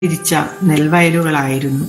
തിരിച്ച നെൽവയലുകളായിരുന്നു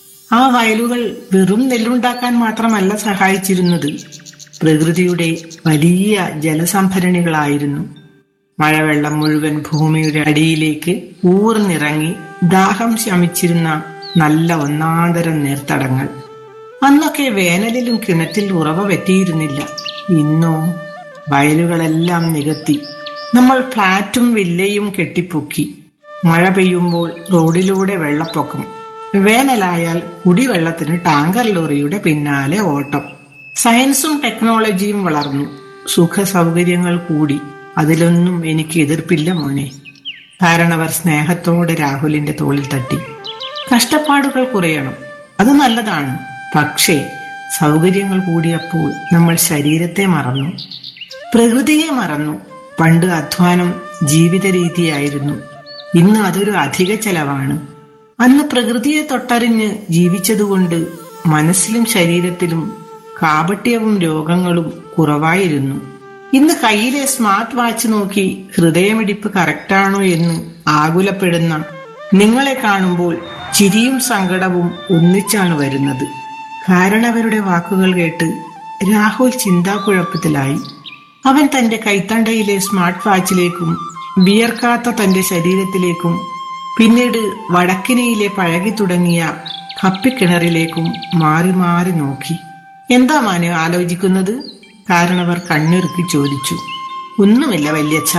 ആ വയലുകൾ വെറും നെല്ലുണ്ടാക്കാൻ മാത്രമല്ല സഹായിച്ചിരുന്നത് പ്രകൃതിയുടെ വലിയ ജലസംഭരണികളായിരുന്നു മഴവെള്ളം മുഴുവൻ ഭൂമിയുടെ അടിയിലേക്ക് ഊർന്നിറങ്ങി ദാഹം ശമിച്ചിരുന്ന നല്ല ഒന്നാന്തരം നീർത്തടങ്ങൾ അന്നൊക്കെ വേനലിലും കിണറ്റിൽ ഉറവ പറ്റിയിരുന്നില്ല ഇന്നോ വയലുകളെല്ലാം നികത്തി നമ്മൾ ഫ്ലാറ്റും വില്ലയും കെട്ടിപ്പൊക്കി മഴ പെയ്യുമ്പോൾ റോഡിലൂടെ വെള്ളപ്പൊക്കം വേനലായാൽ കുടിവെള്ളത്തിന് ടാങ്കർ ലോറിയുടെ പിന്നാലെ ഓട്ടം സയൻസും ടെക്നോളജിയും വളർന്നു സുഖ സൗകര്യങ്ങൾ കൂടി അതിലൊന്നും എനിക്ക് എതിർപ്പില്ല മോനെ കാരണവർ സ്നേഹത്തോടെ രാഹുലിന്റെ തോളിൽ തട്ടി കഷ്ടപ്പാടുകൾ കുറയണം അത് നല്ലതാണ് പക്ഷേ സൗകര്യങ്ങൾ കൂടിയപ്പോൾ നമ്മൾ ശരീരത്തെ മറന്നു പ്രകൃതിയെ മറന്നു പണ്ട് അധ്വാനം ജീവിത രീതിയായിരുന്നു ഇന്ന് അതൊരു അധിക ചെലവാണ് അന്ന് പ്രകൃതിയെ തൊട്ടറിഞ്ഞ് ജീവിച്ചതുകൊണ്ട് മനസ്സിലും ശരീരത്തിലും കാപട്യവും രോഗങ്ങളും കുറവായിരുന്നു ഇന്ന് കയ്യിലെ സ്മാർട്ട് വാച്ച് നോക്കി ഹൃദയമിടിപ്പ് കറക്റ്റാണോ എന്ന് ആകുലപ്പെടുന്ന നിങ്ങളെ കാണുമ്പോൾ ചിരിയും സങ്കടവും ഒന്നിച്ചാണ് വരുന്നത് കാരണവരുടെ വാക്കുകൾ കേട്ട് രാഹുൽ ചിന്താക്കുഴപ്പത്തിലായി അവൻ തന്റെ കൈത്തണ്ടയിലെ സ്മാർട്ട് വാച്ചിലേക്കും വിയർക്കാത്ത തന്റെ ശരീരത്തിലേക്കും പിന്നീട് വടക്കിനയിലെ പഴകി തുടങ്ങിയ കപ്പിക്കിണറിലേക്കും മാറി മാറി നോക്കി എന്താ മാനു ആലോചിക്കുന്നത് കാരണവർ കണ്ണിറുക്കി ചോദിച്ചു ഒന്നുമില്ല വല്യച്ഛ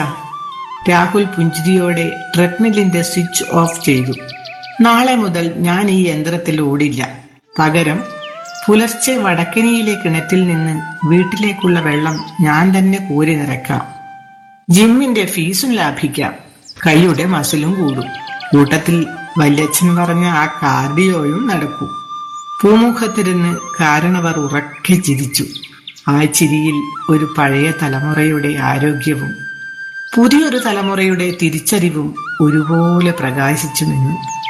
രാഹുൽ പുഞ്ചിരിയോടെ ട്രെഡ്മില്ലിന്റെ സ്വിച്ച് ഓഫ് ചെയ്തു നാളെ മുതൽ ഞാൻ ഈ യന്ത്രത്തിൽ ഓടില്ല പകരം പുലർച്ചെ വടക്കനിയിലെ കിണറ്റിൽ നിന്ന് വീട്ടിലേക്കുള്ള വെള്ളം ഞാൻ തന്നെ കോരി നിറയ്ക്കാം ജിമ്മിന്റെ ഫീസും ലാഭിക്കാം കൈയുടെ മസിലും കൂടും കൂട്ടത്തിൽ വല്യച്ഛൻ പറഞ്ഞ ആ കാർഡിയോയും നടക്കും പൂമുഖത്തിരുന്ന് കാരണവർ ഉറക്കെ ചിരിച്ചു ആ ചിരിയിൽ ഒരു പഴയ തലമുറയുടെ ആരോഗ്യവും പുതിയൊരു തലമുറയുടെ തിരിച്ചറിവും ഒരുപോലെ പ്രകാശിച്ചു നിന്നു